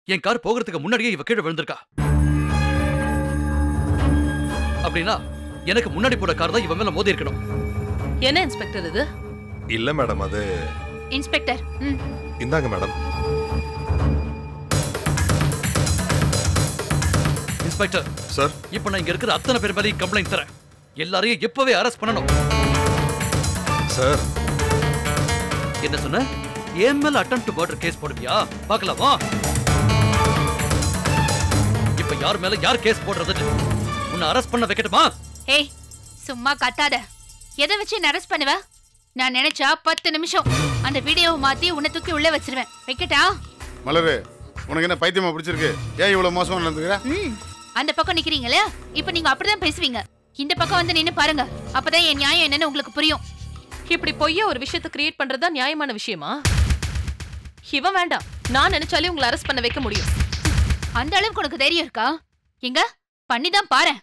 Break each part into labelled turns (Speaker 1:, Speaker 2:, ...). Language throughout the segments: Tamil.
Speaker 1: என் கார் போகிறதுக்கு முன்னாடியே இவ கீழே விழுந்திருக்கா அப்படின்னா எனக்கு முன்னாடி போற கார் தான் இவன் மேல மோதி இருக்கணும்
Speaker 2: என்ன இன்ஸ்பெக்டர் இது
Speaker 3: இல்ல மேடம் அது
Speaker 4: இன்ஸ்பெக்டர் ம்
Speaker 3: இந்தாங்க மேடம்
Speaker 1: இன்ஸ்பெக்டர்
Speaker 3: சார்
Speaker 1: இப்ப நான் இங்க இருக்கிற அத்தனை பேர் மேலேயும் கம்ப்ளைண்ட் தரேன் எல்லாரையும் இப்பவே அரெஸ்ட் பண்ணணும்
Speaker 3: சார்
Speaker 1: என்ன சொன்ன என் மேல அட்டம் டு மர்டர் கேஸ் போடுவியா பார்க்கலாமா இப்ப யார் மேல யார் கேஸ் போடுறது உன்னை அரெஸ்ட் பண்ண வைக்கட்டுமா
Speaker 4: ஏய் சும்மா கத்தாத எதை வச்சு என்ன அரெஸ்ட் பண்ணுவ நான் நினைச்சா பத்து நிமிஷம் அந்த வீடியோவை மாத்தி உன்னை தூக்கி உள்ள வச்சிருவேன் வைக்கட்டா
Speaker 5: மலரு உனக்கு என்ன பைத்தியமா பிடிச்சிருக்கு ஏன் இவ்வளவு மோசமா நடந்துக்கிற
Speaker 4: ம் அந்த பக்கம் நிக்கிறீங்களே இப்ப நீங்க அப்படிதான் பேசுவீங்க இந்த பக்கம் வந்து நின்னு பாருங்க அப்பதான் என் நியாயம் என்னன்னு உங்களுக்கு புரியும்
Speaker 2: இப்படி பொய்ய ஒரு விஷயத்தை கிரியேட் பண்றதா நியாயமான விஷயமா இவன் வேண்டாம் நான் நினைச்சாலே உங்களை அரெஸ்ட் பண்ண வைக்க முடியும்
Speaker 4: அந்த அளவுக்கு உனக்கு தைரியம் இருக்கா எங்க பண்ணிதான் பாரேன்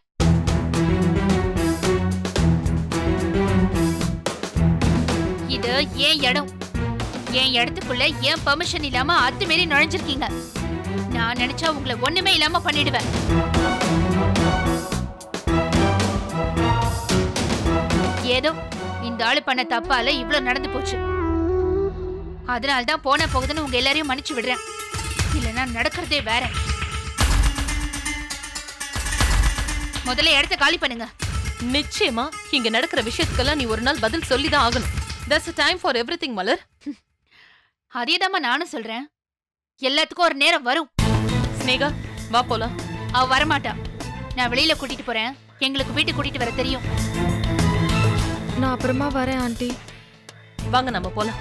Speaker 4: இது ஏன் இடம் என் இடத்துக்குள்ள ஏன் பெர்மிஷன் இல்லாம அத்துமீறி நுழைஞ்சிருக்கீங்க நான் நினைச்சா உங்களை ஒண்ணுமே இல்லாம பண்ணிடுவேன் ஏதோ இந்த ஆளு பண்ண தப்பால இவ்ளோ நடந்து போச்சு அதனால தான் போன போகுதுன்னு உங்க எல்லாரையும் மன்னிச்சு விடுறேன் இல்லைன்னா நடக்கிறதே வேற முதல்ல இடத்த காலி பண்ணுங்க
Speaker 2: நிச்சயமா இங்க நடக்கிற விஷயத்துக்கெல்லாம் நீ ஒரு நாள் பதில் சொல்லிதான் ஆகணும் that's time for everything Malar
Speaker 4: அதேதாம்மா நானும் சொல்றேன் எல்லாத்துக்கும் ஒரு நேரம் வரும்
Speaker 2: ஸ்னேகா வா போலாம்
Speaker 4: அவ வரமாட்டா நான் வெளியில கூட்டிட்டு போறேன் எங்களுக்கு வீட்டுக்கு கூட்டிட்டு வர தெரியும்
Speaker 6: நான் அப்புறமா வரேன் ஆண்டி
Speaker 2: வாங்க நம்ம போலாம்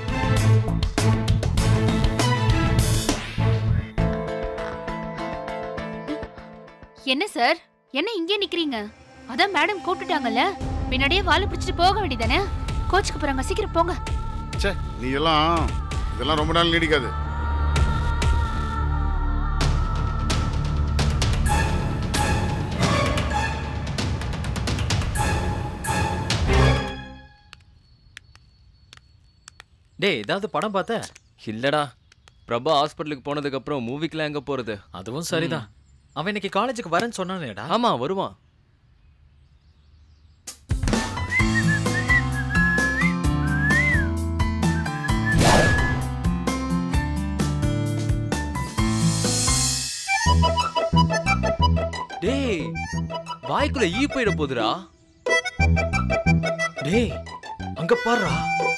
Speaker 4: என்ன சார் என்ன இங்கே நிக்கிறீங்க அதான் மேடம் கூப்பிட்டுட்டாங்கல்ல பின்னாடியே வாழை பிடிச்சிட்டு போக வேண்டியதானே கோச்சுக்கு போறாங்க சீக்கிரம் போங்க
Speaker 5: ச்சே நீ எல்லாம் இதெல்லாம் ரொம்ப நாள் நீடிக்காது
Speaker 7: டேய் ஏதாவது படம் பார்த்த
Speaker 8: இல்லடா பிரபா ஹாஸ்பிட்டலுக்கு போனதுக்கு அப்புறம் மூவிக்கெல்லாம் எங்க போறது
Speaker 7: அதுவும் சரிதான் அவன் இன்னைக்கு காலேஜுக்கு வரேன்னு சொன்னானேடா
Speaker 8: ஆமா வருவான் டேய் வாய்க்குள்ள ஈ போயிட போகுதுடா
Speaker 7: டேய் அங்க பாருடா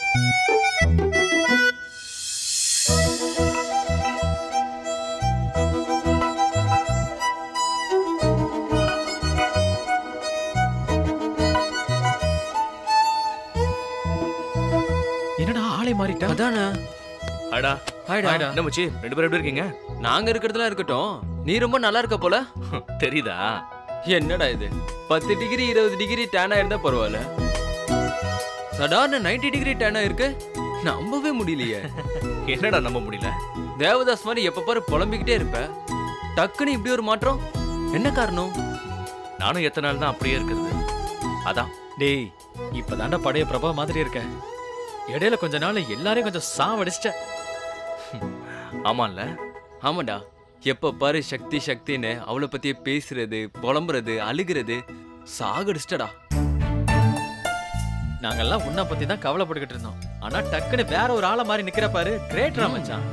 Speaker 7: என்னடா ஆளை மாறிட்டா
Speaker 8: அதானே
Speaker 9: அடா
Speaker 8: ஹாய்டா
Speaker 7: ஹாய்டா.
Speaker 9: என்ன மச்சி ரெண்டு பேரும் எப்படி இருக்கீங்க
Speaker 8: நாங்க இருக்கிறதுலாம் இருக்கட்டும் நீ ரொம்ப நல்லா இருக்க போல
Speaker 9: தெரியுதா
Speaker 8: என்னடா இது பத்து டிகிரி இருபது டிகிரி டேனா இருந்தா பரவாயில்ல சடார்னு 90 டிகிரி டேனா இருக்கு நம்பவே முடியலையே
Speaker 9: என்னடா நம்ப முடியல
Speaker 8: தேவதாஸ் மாதிரி எப்ப பாரு புலம்பிக்கிட்டே இருப்ப டக்குன்னு இப்படி ஒரு மாற்றம் என்ன காரணம்
Speaker 9: நானும் எத்தனை நாள் தான் அப்படியே இருக்கிறது அதான்
Speaker 7: டேய் இப்பதான்டா பழைய பிரபா மாதிரி இருக்க இடையில கொஞ்ச நாள் எல்லாரையும் கொஞ்சம் சாவடிச்சிட்ட
Speaker 9: ஆமால்ல
Speaker 8: ஆமாடா எப்ப பாரு சக்தி சக்தின்னு அவளை பத்தியே பேசுறது புலம்புறது அழுகிறது சாகடிச்சிட்டடா
Speaker 7: நாங்கெல்லாம் உன்னை பத்தி தான் கவலைப்பட்டுக்கிட்டு இருந்தோம் ஆனா டக்குன்னு வேற ஒரு ஆளை மாதிரி நிக்கிற பாரு கிரேட்ரா மச்சான்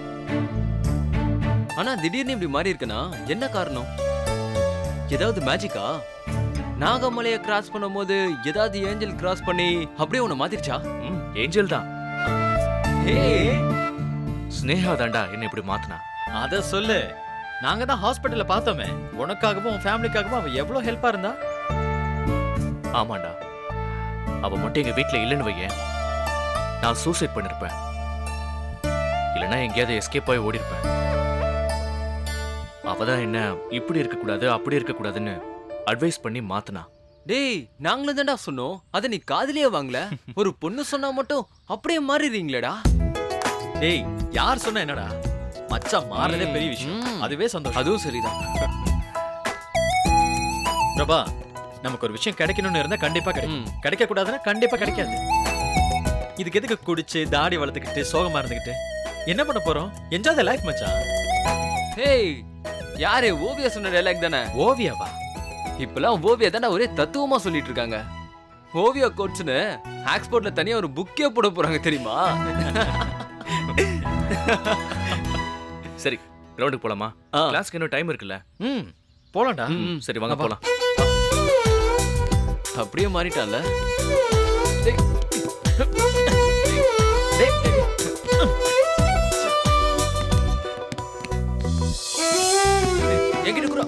Speaker 8: ஆனா திடீர்னு இப்படி மாறி இருக்குன்னா என்ன காரணம் ஏதாவது மேஜிக்கா நாகமலையை கிராஸ் பண்ணும்போது ஏதாவது ஏஞ்சல் கிராஸ் பண்ணி அப்படியே உன்னை மாத்திருச்சா
Speaker 9: ம் ஏஞ்சல் தான்
Speaker 8: ஏய்
Speaker 9: ஸ்னேகா தாண்டா என்ன இப்படி மாத்தினா
Speaker 7: அத சொல்லு நாங்க தான் ஹாஸ்பிட்டல்ல பார்த்தோமே உனக்காகவும் உன் ஃபேமிலிக்காகவும் அவ எவ்வளவு ஹெல்ப்பா இருந்தா
Speaker 9: ஆமாண்டா அவ மட்டும் எங்க வீட்ல இல்லைன்னு வையேன் நான் சூசைட் பண்ணிருப்பேன் இல்லைன்னா எங்கேயாவது எஸ்கேப் ஆகி ஓடி இருப்பேன் அவதான் என்ன இப்படி இருக்க கூடாது அப்படி இருக்க கூடாதுன்னு அட்வைஸ் பண்ணி மாத்தினா
Speaker 8: டேய் நாங்களும் தான்டா சொன்னோம் அதை நீ காதுலயே வாங்கல ஒரு பொண்ணு சொன்னா மட்டும் அப்படியே மாறிடுறீங்களேடா
Speaker 7: டேய் யார் சொன்னா என்னடா மச்சான் மாறதே பெரிய விஷயம்
Speaker 8: ம்.
Speaker 7: அதுவே சந்தோஷம்
Speaker 8: அதுவும் சரிதான்
Speaker 7: பிரபா நமக்கு ஒரு விஷயம் கிடைக்கணும்னு இருந்தா கண்டிப்பா கிடைக்கும்
Speaker 8: ம்.
Speaker 7: கிடைக்க கூடாதுன்னா கண்டிப்பா கிடைக்காது இதுக்கு எதுக்கு குடிச்சு தாடி வளர்த்துக்கிட்டு சோகமா இருந்துக்கிட்டு என்ன பண்ண போறோம் என்ஜாய் த லைஃப் மச்சான்
Speaker 8: ஹேய் யாரு ஓவியா சொன்ன டைலாக் தானே
Speaker 7: ஓவியாவா
Speaker 8: இப்பெல்லாம் ஓவியா தானே ஒரே தத்துவமா சொல்லிட்டு இருக்காங்க ஓவியா கோட்ஸ்னு ஆக்ஸ்போர்ட்ல தனியா ஒரு புக்கே போட போறாங்க தெரியுமா
Speaker 9: சரி கிரவுண்டுக்கு போலாமா
Speaker 8: ஆ.
Speaker 9: கிளாஸ்க்கு இன்னும் டைம் இருக்குல்ல
Speaker 7: ம் போலாம்டா
Speaker 8: ம்.
Speaker 9: சரி வாங்க
Speaker 7: அப்பா.
Speaker 9: போலாம்
Speaker 8: அப்படியே மாறிட்டான்ல
Speaker 7: டேய். டேய், டேய்.
Speaker 8: என்கிட்ட குரா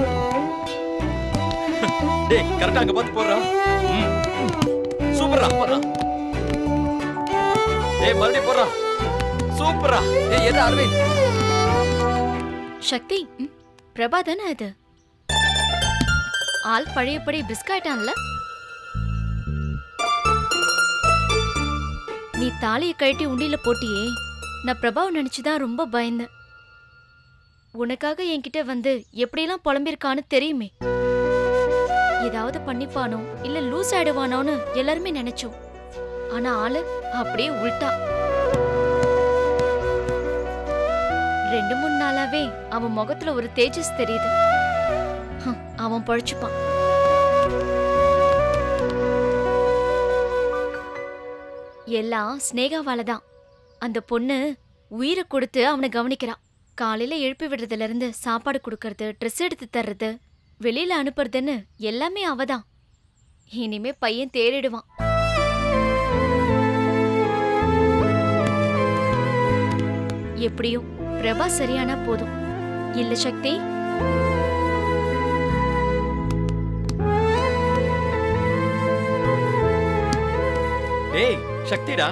Speaker 7: டேய் கரெக்டா அங்க பார்த்து போடுறா சூப்பரா போடுறா டேய் மறுபடியும் போடுறா சூப்பரா
Speaker 8: ஏய் எது அரவிந்த்
Speaker 4: சக்தி பிரபா தானே அது ஆள் பழையபடி பிஸ்காயிட்டான்ல நீ தாலியை கழட்டி உண்டியில போட்டியே நான் பிரபாவை நினைச்சுதான் ரொம்ப பயந்தேன் உனக்காக என்கிட்ட வந்து எப்படியெல்லாம் புலம்பிருக்கான்னு தெரியுமே ஏதாவது பண்ணிப்பானோ இல்ல லூஸ் ஆயிடுவானோன்னு எல்லாருமே நினைச்சோம் ஆனா ஆளு அப்படியே உள்டா ரெண்டு மூணு நாளாவே அவன் முகத்துல ஒரு தேஜஸ் தெரியுது ஹம், அவன் பழிச்சுப்பான் எல்லாம் ஸ்னேகாவால தான் அந்த பொண்ணு உயிரை கொடுத்து அவனை கவனிக்கிறான் காலையில எழுப்பி விடுறதுல இருந்து சாப்பாடு கொடுக்கறது ட்ரெஸ் எடுத்து தர்றது வெளியில அனுப்புறதுன்னு எல்லாமே அவதான் இனிமே பையன் தேறிடுவான் எப்படியும் பிரபா சரியானா போதும் இல்ல சக்தி
Speaker 7: டேய் சக்திடா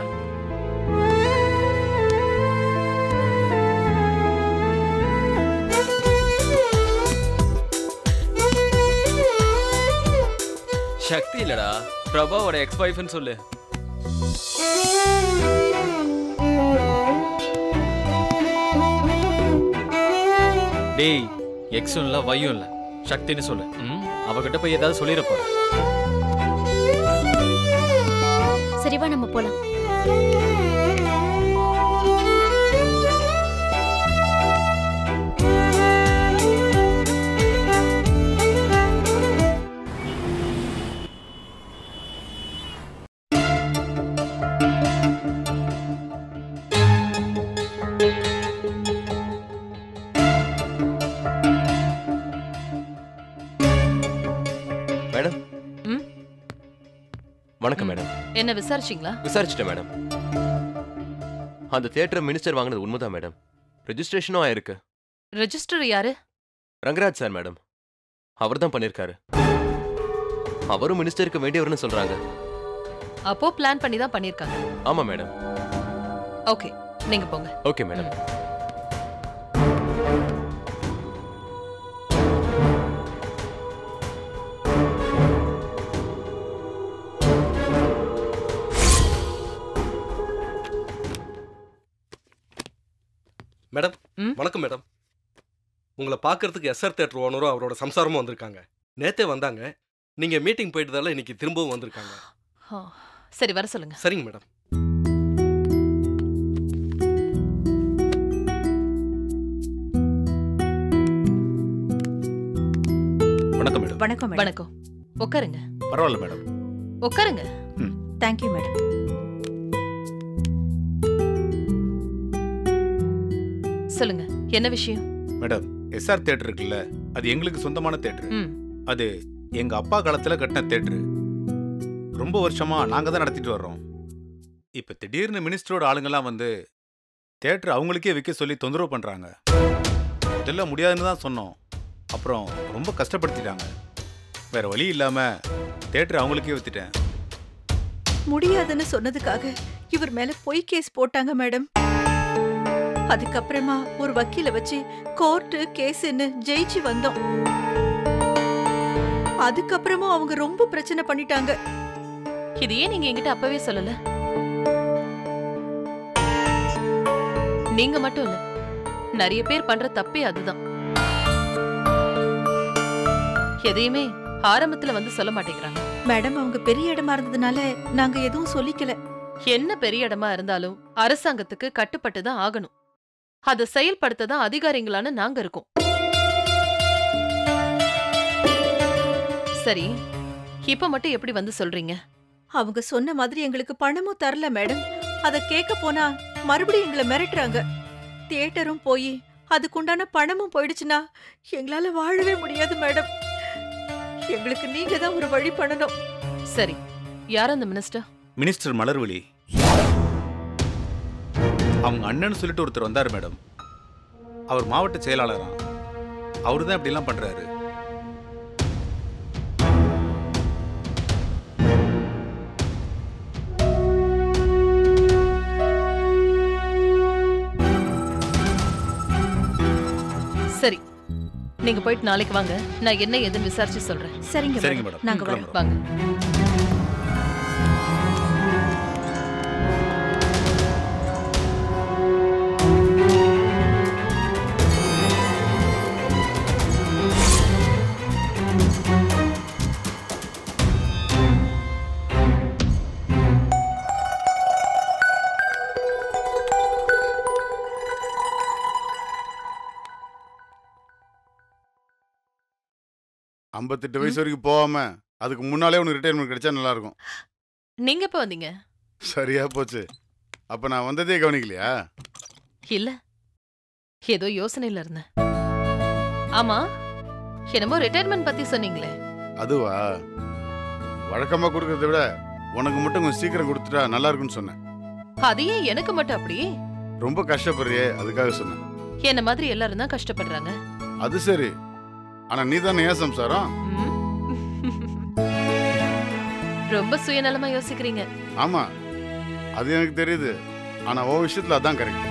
Speaker 8: சக்தி இல்லடா பிரபாவோட எக்ஸ் ஒய்ஃப்னு சொல்லு
Speaker 7: டேய் எக்ஸும் இல்ல வையும் இல்ல சக்தின்னு சொல்லு
Speaker 8: ம்
Speaker 7: அவகிட்ட போய் ஏதாவது சொல்லிட போற
Speaker 4: சரிவா நம்ம போலாம்
Speaker 10: மேடம்
Speaker 2: ம்?
Speaker 10: வணக்கம் மேடம்
Speaker 2: என்ன விசாரிச்சிங்களா
Speaker 10: விசாரிச்சிட்டேன் மேடம் அந்த தியேட்டர் மினிஸ்டர் வாங்கினது உண்மைதான் மேடம் ரெஜிஸ்ட்ரேஷனும் ஆயிருக்கு
Speaker 2: ரெஜிஸ்டர் யாரு
Speaker 10: ரங்கராஜ் சார் மேடம் அவர் தான் பண்ணியிருக்காரு அவரும் மினிஸ்டருக்கு வேண்டியவர்னு சொல்றாங்க
Speaker 2: அப்போ பிளான் பண்ணி தான் பண்ணிருக்காங்க
Speaker 10: ஆமா மேடம்
Speaker 2: ஓகே நீங்க போங்க
Speaker 10: ஓகே மேடம்
Speaker 3: மேடம்
Speaker 2: ம்?
Speaker 3: வணக்கம் மேடம் உங்களை பார்க்கறதுக்கு எஸ்ஆர் தேட்டர் ஓனரும் அவரோட சம்சாரமும் வந்திருக்காங்க நேத்தே வந்தாங்க நீங்க மீட்டிங் போயிட்டதால இன்னைக்கு திரும்பவும் வந்திருக்காங்க
Speaker 2: ஆ, சரி வர சொல்லுங்க
Speaker 3: சரிங்க மேடம்
Speaker 5: வணக்கம் மேடம்
Speaker 11: வணக்கம் மேடம்
Speaker 2: வணக்கம் உட்காருங்க
Speaker 5: பரவாயில்ல மேடம்
Speaker 2: உட்காருங்க
Speaker 11: தேங்க்யூ மேடம்
Speaker 2: சொல்லுங்க என்ன விஷயம்
Speaker 5: மேடம் எஸ்ஆர் தேட்டர் இருக்குல்ல அது எங்களுக்கு சொந்தமான தேட்டர்
Speaker 2: ம்
Speaker 5: அது எங்க அப்பா காலத்துல கட்டின தேட்டரு ரொம்ப வருஷமா நாங்க தான் நடத்திட்டு வர்றோம் இப்ப திடீர்னு மினிஸ்டரோட ஆளுங்கெல்லாம் வந்து தேட்டர் அவங்களுக்கே விற்க சொல்லி தொந்தரவு பண்றாங்க இதெல்லாம் முடியாதுன்னு தான் சொன்னோம் அப்புறம் ரொம்ப கஷ்டப்படுத்திட்டாங்க வேற வழி இல்லாம தேட்டர் அவங்களுக்கே வித்துட்டேன்
Speaker 11: முடியாதுன்னு சொன்னதுக்காக இவர் மேல பொய் கேஸ் போட்டாங்க மேடம் அதுக்கப்புறமா ஒரு வக்கீல வச்சு கோர்ட்டு கேஸ்ன்னு ஜெயிச்சு வந்தோம் அதுக்கப்புறமும் அவங்க ரொம்ப பிரச்சனை பண்ணிட்டாங்க
Speaker 2: இது ஏன் நீங்க என்கிட்ட அப்பவே சொல்லல நீங்க மட்டும் இல்ல நிறைய பேர் பண்ற தப்பே அதுதான் எதையுமே ஆரம்பத்துல வந்து சொல்ல மாட்டேங்கிறாங்க
Speaker 11: மேடம் அவங்க பெரிய இடமா இருந்ததுனால நாங்க எதுவும் சொல்லிக்கல
Speaker 2: என்ன பெரிய இடமா இருந்தாலும் அரசாங்கத்துக்கு கட்டுப்பட்டு தான் ஆகணும் அதை செயல்படுத்த தான் அதிகாரிங்களான நாங்க இருக்கோம் சரி இப்ப மட்டும் எப்படி வந்து சொல்றீங்க
Speaker 11: அவங்க சொன்ன மாதிரி எங்களுக்கு பணமும் தரல மேடம் அத கேட்க போனா மறுபடியும் எங்களை மிரட்டுறாங்க தியேட்டரும் போய் அதுக்குண்டான பணமும் போயிடுச்சுன்னா எங்களால வாழவே முடியாது மேடம் எங்களுக்கு நீங்க தான் ஒரு வழி பண்ணணும்
Speaker 2: சரி யார் அந்த மினிஸ்டர்
Speaker 5: மினிஸ்டர் மலர்விழி அவங்க அண்ணன் சொல்லிட்டு ஒருத்தர் வந்தார் மேடம் அவர் மாவட்ட செயலாளரா அவரு தான் இப்படிலாம் பண்றாரு
Speaker 2: சரி நீங்க போயிட்டு நாளைக்கு வாங்க நான் என்ன ஏதுன்னு விசாரிச்சு சொல்றேன்
Speaker 11: சரிங்க
Speaker 5: சரிங்க மேடம்
Speaker 11: நாங்க வரோம்
Speaker 5: கிளம்புறோம்.
Speaker 2: வாங்க
Speaker 12: ஐம்பத்தெட்டு வயசு வரைக்கும் போகாம அதுக்கு முன்னாலே உனக்கு ரிட்டையர்மெண்ட் கிடைச்சா நல்லா இருக்கும்
Speaker 2: நீங்க எப்ப வந்தீங்க
Speaker 12: சரியா போச்சு அப்ப நான் வந்ததே கவனிக்கலையா
Speaker 2: இல்ல ஏதோ யோசனையில இருந்தேன் ஆமா என்னமோ ரிட்டையர்மெண்ட் பத்தி சொன்னீங்களே
Speaker 12: அதுவா வழக்கமா கொடுக்கறத விட உனக்கு மட்டும் கொஞ்சம் சீக்கிரம் கொடுத்துட்டா நல்லா இருக்கும்னு சொன்னேன்
Speaker 2: அது ஏன் எனக்கு மட்டும் அப்படி
Speaker 12: ரொம்ப கஷ்டப்படுறியே அதுக்காக சொன்னேன்
Speaker 2: என்ன மாதிரி எல்லாரும் தான் கஷ்டப்படுறாங்க
Speaker 12: அது சரி ஆனா நீ தானே ஏன் சம்சாரம்
Speaker 2: ம்? ரொம்ப சுயநலமா யோசிக்கிறீங்க
Speaker 12: ஆமா அது எனக்கு தெரியுது ஆனா ஓ விஷயத்துல அதான் கரெக்ட்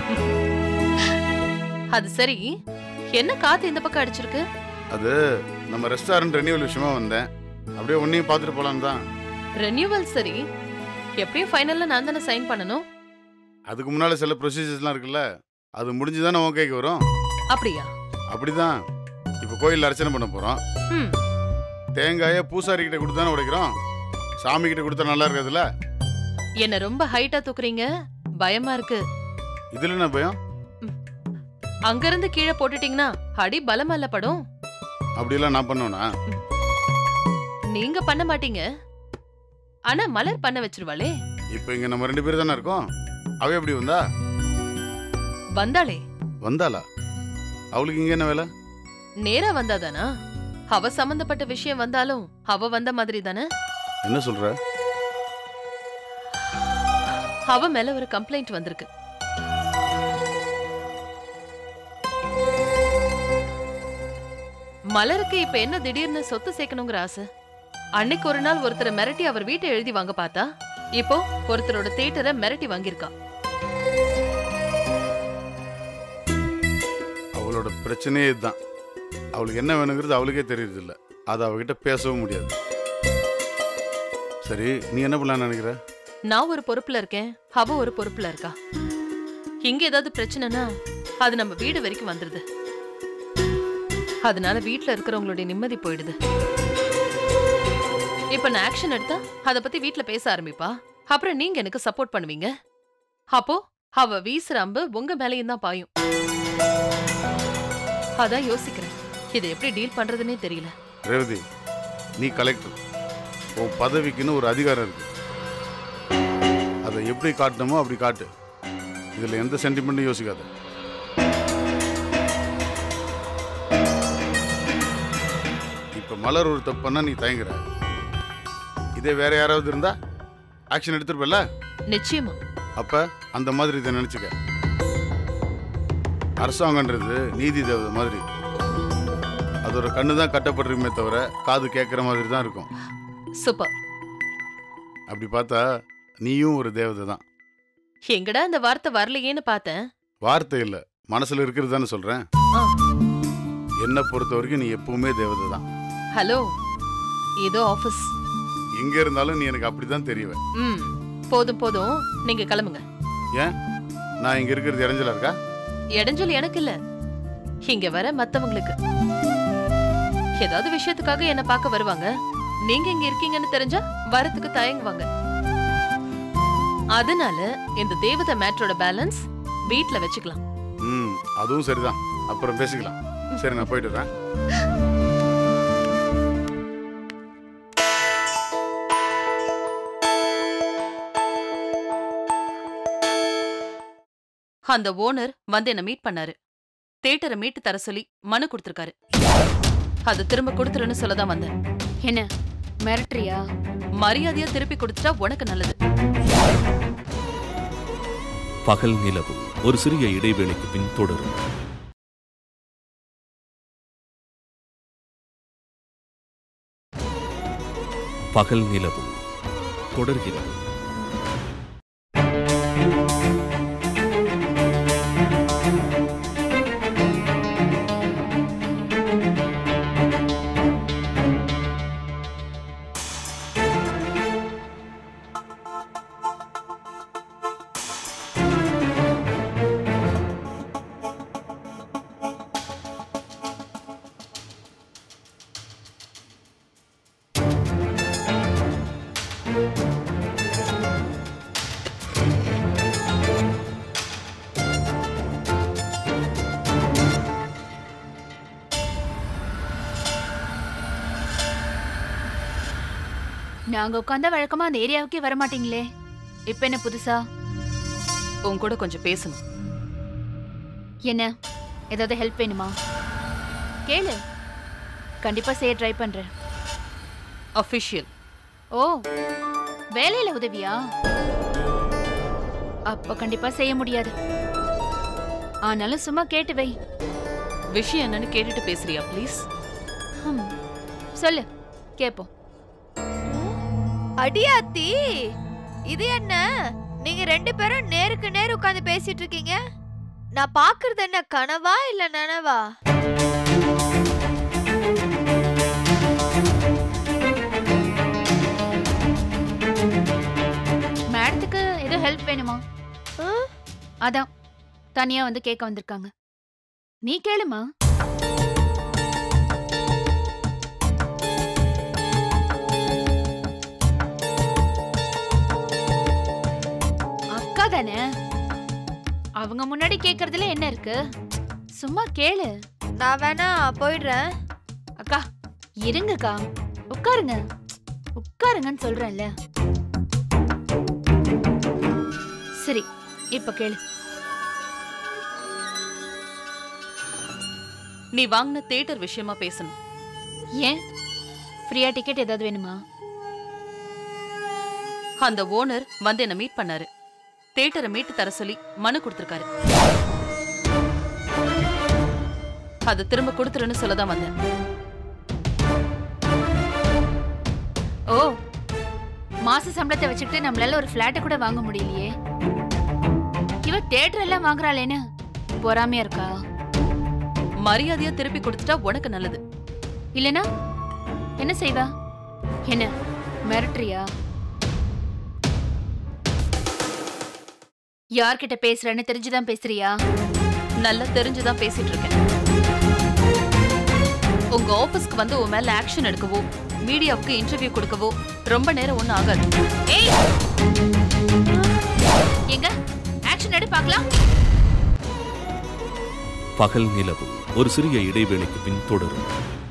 Speaker 2: அது சரி என்ன காத்து இந்த பக்கம் அடிச்சிருக்கு
Speaker 12: அது நம்ம ரெஸ்டாரண்ட் ரெனியூவல் விஷயமா வந்தேன் அப்படியே உன்னையும் பார்த்துட்டு போலான்னு தான்
Speaker 2: ரெனியூவல் சரி எப்படியும் ஃபைனல்ல நான் தானே சைன் பண்ணணும்
Speaker 12: அதுக்கு முன்னால சில ப்ரொசீஜர்ஸ்லாம் இருக்குல்ல அது முடிஞ்சுதானே உன் கைக்கு வரும்
Speaker 2: அப்படியா
Speaker 12: அப்படிதான் இப்போ கோயில்ல அர்ச்சனை பண்ண போறோம்
Speaker 2: ம்
Speaker 12: தேங்காயை பூசாரி கிட்ட கொடுத்து தானே உடைக்கிறோம் சாமி கிட்ட கொடுத்தா நல்லா இருக்காதுல்ல
Speaker 2: என்ன ரொம்ப ஹைட்டா தூக்குறீங்க பயமா இருக்கு
Speaker 12: இதுல என்ன பயம்
Speaker 2: அங்க இருந்து கீழே போட்டுட்டீங்கன்னா அடி பலமல்ல படும்
Speaker 12: அப்படியெல்லாம் நான் பண்ணுவேனா
Speaker 2: நீங்க பண்ண மாட்டீங்க ஆனா மலர் பண்ண வச்சிருவாளே
Speaker 12: இப்போ இங்க நம்ம ரெண்டு பேர் தானே இருக்கோம் அவ எப்படி வந்தா
Speaker 2: வந்தாளே
Speaker 12: வந்தாளா அவளுக்கு இங்க என்ன வேலை
Speaker 2: நேரா வந்தாதானா அவ சம்பந்தப்பட்ட விஷயம் வந்தாலும் அவ வந்த மாதிரி தானே
Speaker 12: என்ன சொல்ற
Speaker 2: அவ மேல ஒரு கம்ப்ளைண்ட் வந்திருக்கு மலருக்கு இப்ப என்ன திடீர்னு சொத்து சேர்க்கணுங்கிற ஆசை அன்னைக்கு ஒரு நாள் ஒருத்தரை மிரட்டி அவர் வீட்டை எழுதி வாங்க பார்த்தா இப்போ ஒருத்தரோட தேட்டரை மிரட்டி வாங்கியிருக்கா
Speaker 12: அவளோட பிரச்சனையே இதுதான் அவளுக்கு என்ன வேணுங்கிறது அவளுக்கே தெரியுது இல்ல அது அவகிட்ட பேசவும் முடியாது சரி நீ என்ன பண்ணலாம்னு நினைக்கிற
Speaker 2: நான் ஒரு பொறுப்புல இருக்கேன் அவ ஒரு பொறுப்புல இருக்கா இங்க ஏதாவது பிரச்சனைனா அது நம்ம வீடு வரைக்கும் வந்துருது அதனால வீட்ல இருக்கிறவங்களுடைய நிம்மதி போயிடுது இப்ப நான் ஆக்ஷன் எடுத்தா அத பத்தி வீட்ல பேச ஆரம்பிப்பா அப்புறம் நீங்க எனக்கு சப்போர்ட் பண்ணுவீங்க அப்போ அவ வீசுற அம்பு உங்க மேலயும் தான் பாயும் அதான் யோசிக்கிறேன் இதை எப்படி டீல் பண்றதுன்னே தெரியல
Speaker 12: ரேவதி நீ கலெக்டர் உன் பதவிக்குன்னு ஒரு அதிகாரம் இருக்கு அதை எப்படி காட்டணுமோ அப்படி காட்டு இதுல எந்த சென்டிமெண்ட்டும் யோசிக்காத இப்ப மலர் ஒரு தப்பு பண்ணா நீ தயங்குற இதே வேற யாராவது இருந்தா ஆக்ஷன் எடுத்துருப்பல
Speaker 2: நிச்சயமா
Speaker 12: அப்ப அந்த மாதிரி இதை நினைச்சுக்க அரசாங்கன்றது நீதி தேவதை மாதிரி அதோட கண்ணு தான் கட்டப்பட்டிருக்குமே தவிர காது கேட்குற மாதிரி தான் இருக்கும்
Speaker 2: சூப்பர்
Speaker 12: அப்படி பார்த்தா நீயும் ஒரு தேவதை தான்
Speaker 2: எங்கடா இந்த வார்த்தை வரலையேன்னு பார்த்தேன்
Speaker 12: வார்த்தை இல்லை மனசுல இருக்கிறது தானே சொல்றேன்
Speaker 2: ஆ.
Speaker 12: என்னை பொறுத்த வரைக்கும் நீ எப்பவுமே தேவதை தான்
Speaker 2: ஹலோ ஏதோ ஆபீஸ்
Speaker 12: எங்க இருந்தாலும் நீ எனக்கு அப்படிதான் தெரியவ
Speaker 2: ம் போதும் போதும் நீங்க கிளம்புங்க
Speaker 12: ஏன் நான் இங்க இருக்கிறது இறைஞ்சலா இருக்கா
Speaker 2: இடைஞ்சல் எனக்கு இல்ல இங்க வர மத்தவங்களுக்கு ஏதாவது விஷயத்துக்காக என்ன பார்க்க வருவாங்க நீங்க இங்க இருக்கீங்கன்னு தெரிஞ்சா வரத்துக்கு தயங்குவாங்க அதனால இந்த தேவதை மேட்டரோட பேலன்ஸ் வீட்ல வச்சுக்கலாம்
Speaker 12: ம் அதுவும் சரிதான் அப்புறம் பேசிக்கலாம் சரி நான் போயிட்டு வரேன்
Speaker 2: அந்த ஓனர் வந்து என்ன மீட் பண்ணாரு தேட்டரை மீட்டு தர சொல்லி மனு கொடுத்திருக்காரு அது திரும்ப கொடுத்துருன்னு சொல்லதான் வந்தேன்
Speaker 13: என்ன மிரட்டுறியா
Speaker 2: மரியாதையா திருப்பி கொடுத்துட்டா உனக்கு நல்லது
Speaker 14: பகல் நிலவு ஒரு சிறிய இடைவேளைக்கு பின் தொடரும் பகல் நிலவு தொடர்கிறது
Speaker 13: நாங்க உட்காந்தா வழக்கமா அந்த ஏரியாவுக்கே வர மாட்டீங்களே இப்ப என்ன புதுசா
Speaker 2: உன் கூட கொஞ்சம் பேசணும்
Speaker 13: என்ன ஏதாவது ஹெல்ப் வேணுமா கேளு கண்டிப்பா செய்ய ட்ரை பண்றேன்
Speaker 2: அஃபிஷியல்
Speaker 13: ஓ வேலையில உதவியா அப்ப கண்டிப்பா செய்ய முடியாது ஆனாலும் சும்மா கேட்டு வை
Speaker 2: விஷயம் என்னன்னு கேட்டுட்டு பேசுறியா ப்ளீஸ்
Speaker 13: ஹம், சொல்லு கேப்போம்
Speaker 4: அடியாத்தி இது என்ன நீங்க ரெண்டு பேரும் நேருக்கு நேர் உட்கார்ந்து பேசிட்டு இருக்கீங்க நான் பாக்குறது என்ன கனவா இல்ல நனவா
Speaker 13: மேடத்துக்கு ஏதோ ஹெல்ப் வேணுமா அதான் தனியா வந்து கேட்க வந்திருக்காங்க நீ கேளுமா அக்கா தானே அவங்க முன்னாடி கேக்குறதுல என்ன இருக்கு சும்மா கேளு
Speaker 4: நான் வேணா போயிடுறேன்
Speaker 13: அக்கா இருங்கக்கா உட்காருங்க உட்காருங்கன்னு சொல்றேன்ல சரி இப்ப கேளு
Speaker 2: நீ வாங்கின தேட்டர் விஷயமா பேசணும்
Speaker 13: ஏன் ஃப்ரீயா டிக்கெட் ஏதாவது வேணுமா
Speaker 2: அந்த ஓனர் வந்து என்ன மீட் பண்ணாரு தேட்டரை மீட்டு தர சொல்லி மனு கொடுத்திருக்காரு அது திரும்ப கொடுத்துருன்னு சொல்லதான் வந்தேன்
Speaker 13: ஓ மாச சம்பளத்தை வச்சுக்கிட்டு நம்மளால ஒரு பிளாட்டை கூட வாங்க முடியலையே இவ தேட்டர் எல்லாம் வாங்குறாளேன்னு பொறாமையா இருக்கா
Speaker 2: மரியாதையா திருப்பி கொடுத்துட்டா உனக்கு நல்லது
Speaker 13: இல்லனா என்ன செய்வா என்ன மிரட்டுறியா யார்கிட்ட பேசுறேன்னு தெரிஞ்சுதான் பேசுறியா
Speaker 2: நல்லா தெரிஞ்சுதான் பேசிட்டு இருக்கேன் உங்க ஆபீஸ்க்கு வந்து உன் மேல ஆக்ஷன் எடுக்கவோ மீடியாவுக்கு இன்டர்வியூ கொடுக்கவோ ரொம்ப நேரம் ஒண்ணும் ஆகாது
Speaker 13: ஏய் எங்க ஆக்ஷன் எடு பார்க்கலாம்
Speaker 14: பகல் நிலவு ஒரு சிறிய இடைவேளைக்கு பின் தொடரும்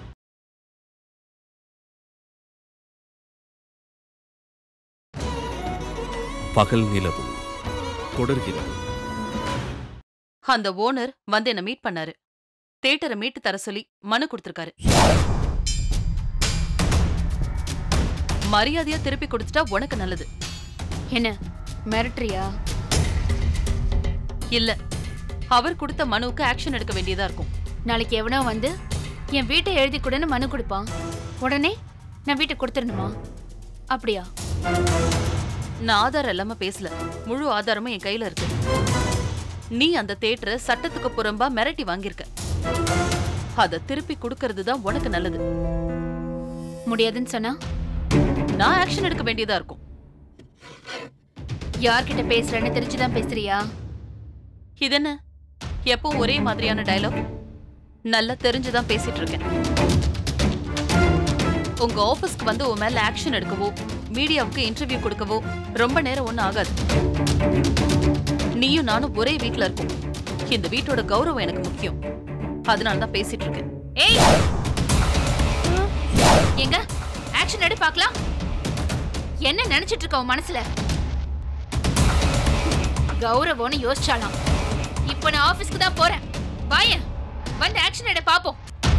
Speaker 14: பகல் நிலவு தொடர்கிறது
Speaker 2: அந்த ஓனர் வந்து என்ன மீட் பண்ணாரு தேட்டரை மீட்டு தர சொல்லி மனு கொடுத்திருக்காரு மரியாதையா திருப்பி கொடுத்துட்டா உனக்கு நல்லது
Speaker 13: என்ன மிரட்டுறியா
Speaker 2: இல்ல அவர் கொடுத்த மனுவுக்கு ஆக்ஷன் எடுக்க வேண்டியதா இருக்கும்
Speaker 13: நாளைக்கு எவனோ வந்து என் வீட்டை எழுதி கொடுன்னு மனு கொடுப்பான் உடனே நான் வீட்டை கொடுத்துடணுமா அப்படியா
Speaker 2: நான் ஆதாரம் இல்லாம பேசல முழு ஆதாரமும் என் கையில இருக்கு நீ அந்த தேட்டரை சட்டத்துக்கு புறம்பா மிரட்டி வாங்கியிருக்க அத திருப்பி கொடுக்கறது தான் உனக்கு நல்லது
Speaker 13: முடியாதுன்னு சொன்னா
Speaker 2: நான் ஆக்ஷன் எடுக்க வேண்டியதா இருக்கும்
Speaker 13: யார்கிட்ட பேசுறேன்னு தெரிஞ்சுதான் பேசுறியா
Speaker 2: இது என்ன எப்போ ஒரே மாதிரியான டயலாக் நல்லா தெரிஞ்சுதான் பேசிட்டு இருக்கேன் உங்க ஆபீஸ்க்கு வந்து உன் மேல ஆக்ஷன் எடுக்கவோ மீடியாவுக்கு இன்டர்வியூ கொடுக்கவோ ரொம்ப நேரம் ஒண்ணும் ஆகாது நீயும் நானும் ஒரே வீட்ல இருக்கோம் இந்த வீட்டோட கௌரவம் எனக்கு முக்கியம் அதனால தான் பேசிட்டு இருக்கேன்
Speaker 13: ஏய் எங்க ஆக்ஷன் எடு பார்க்கலாம் என்ன நினைச்சிட்டு இருக்க உன் மனசுல கௌரவம்னு யோசிச்சாலாம் இப்போ நான் ஆபீஸ்க்கு தான் போறேன் வாயேன் வந்து ஆக்ஷன் எடு பாப்போம்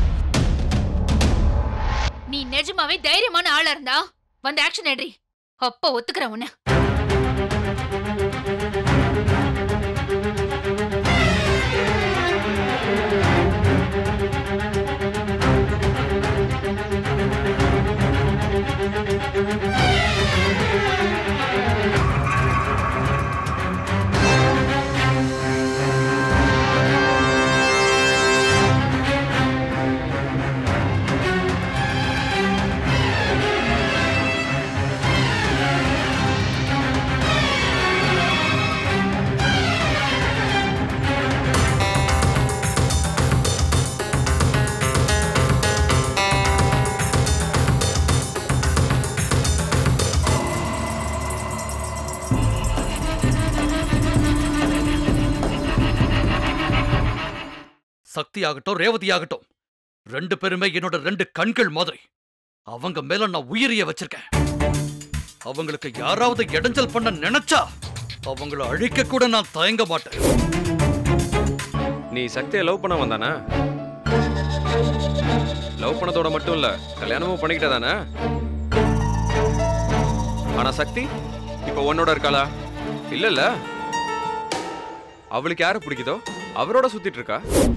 Speaker 13: நீ நிஜமாவே தைரியமான ஆளா இருந்தா வந்து ஆக்ஷன் எடுறி அப்ப ஒத்துக்கிறேன் உன்னை
Speaker 1: சக்தி ஆகட்டும் ரேவதி ஆகட்டும் ரெண்டு பேருமே என்னோட ரெண்டு கண்கள் மாதிரி அவங்க மேல நான் உயிரிய வச்சிருக்கேன் அவங்களுக்கு யாராவது இடைஞ்சல் பண்ண நினைச்சா அவங்கள அழிக்க கூட நான் தயங்க மாட்டேன்
Speaker 15: நீ சக்தியை லவ் பண்ண வந்தானே லவ் பண்ணதோட மட்டும் இல்ல கல்யாணமும் பண்ணிக்கிட்ட தானே ஆனா சக்தி இப்போ உன்னோட இருக்காளா இல்லல்ல அவளுக்கு யாரை பிடிக்குதோ அவரோட சுத்திட்டு இருக்கா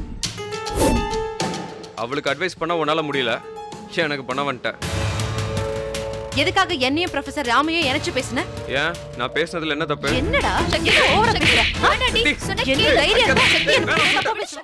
Speaker 15: அவளுக்கு அட்வைஸ் பண்ண உன்னால முடியல எனக்கு பண்ண வந்துட்டேன்
Speaker 16: எதுக்காக என்னையும் ப்ரொஃபசர் ராமையும் இணைச்சு பேசுன
Speaker 15: ஏன் நான் பேசுனதுல என்ன தப்பு
Speaker 16: என்னடா என்ன ஓவரா பேசுற?
Speaker 13: வேண்டாடி, சொன்னா
Speaker 16: என்ன
Speaker 13: கேளு.
Speaker 16: தைரியம் இருந்தா சக்தி எனக்கு